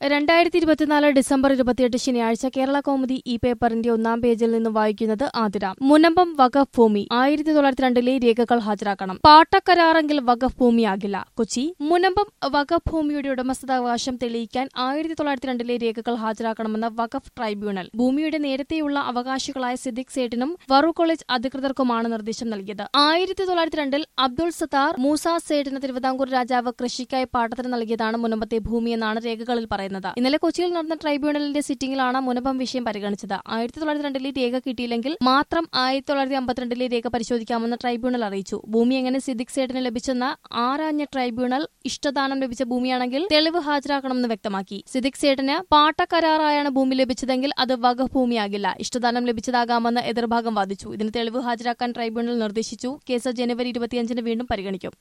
രണ്ടായിരത്തി ഇരുപത്തിനാല് ഡിസംബർ ഇരുപത്തിയെട്ട് ശനിയാഴ്ച കേരള കൗമുദി ഈ പേപ്പറിന്റെ ഒന്നാം പേജിൽ നിന്ന് വായിക്കുന്നത് ആതിര മുനമ്പം വഖഫ് ഭൂമി ആയിരത്തി തൊള്ളായിരത്തി രണ്ടിലെ രേഖകൾ ഹാജരാക്കണം പാട്ടക്കരാറെങ്കിൽ വഖഫ് ഭൂമിയാകില്ല കൊച്ചി മുനമ്പം വഖഫ് ഭൂമിയുടെ ഉടമസ്ഥതാവകാശം തെളിയിക്കാൻ ആയിരത്തി തൊള്ളായിരത്തി രണ്ടിലെ രേഖകൾ ഹാജരാക്കണമെന്ന വഖഫ് ട്രൈബ്യൂണൽ ഭൂമിയുടെ നേരത്തെയുള്ള അവകാശികളായ സിദ്ദിഖ് സേഠിനും വറു കോളേജ് അധികൃതർക്കുമാണ് നിർദ്ദേശം നൽകിയത് ആയിരത്തി തൊള്ളായിരത്തി രണ്ടിൽ അബ്ദുൾ സത്താർ മൂസ സേഠിന് തിരുവിതാംകൂർ രാജാവ് കൃഷിക്കായി പാട്ടത്തിന് നൽകിയതാണ് മുനമ്പത്തെ ഭൂമിയെന്നാണ് രേഖകളിൽ പറയുന്നത് ഇന്നലെ കൊച്ചിയിൽ നടന്ന ട്രൈബ്യൂണലിന്റെ സിറ്റിംഗിലാണ് മുനമ്പം വിഷയം പരിഗണിച്ചത് ആയിരത്തി തൊള്ളായിരത്തി രണ്ടിലെ രേഖ കിട്ടിയില്ലെങ്കിൽ മാത്രം ആയിരത്തി തൊള്ളായിരത്തി അമ്പത്തിരണ്ടിലെ രേഖ പരിശോധിക്കാമെന്ന് ട്രൈബ്യൂണൽ അറിയിച്ചു ഭൂമി എങ്ങനെ സിദ്ദിഖ് സേഠിന് ലഭിച്ചെന്ന ആരാഞ്ഞ ട്രൈബ്യൂണൽ ഇഷ്ടദാനം ലഭിച്ച ഭൂമിയാണെങ്കിൽ തെളിവ് ഹാജരാക്കണമെന്ന് വ്യക്തമാക്കി സിദ്ദിഖ് സേഠിന് പാട്ടക്കരാറായാണ് ഭൂമി ലഭിച്ചതെങ്കിൽ അത് വഖഫ് ഭൂമിയാകില്ല ഇഷ്ടദാനം ലഭിച്ചതാകാമെന്ന് എതിർഭാഗം വാദിച്ചു ഇതിന് തെളിവ് ഹാജരാക്കാൻ ട്രൈബ്യൂണൽ നിർദ്ദേശിച്ചു കേസ് ജനുവരി ഇരുപത്തിയഞ്ചിന് വീണ്ടും പരിഗണിക്കും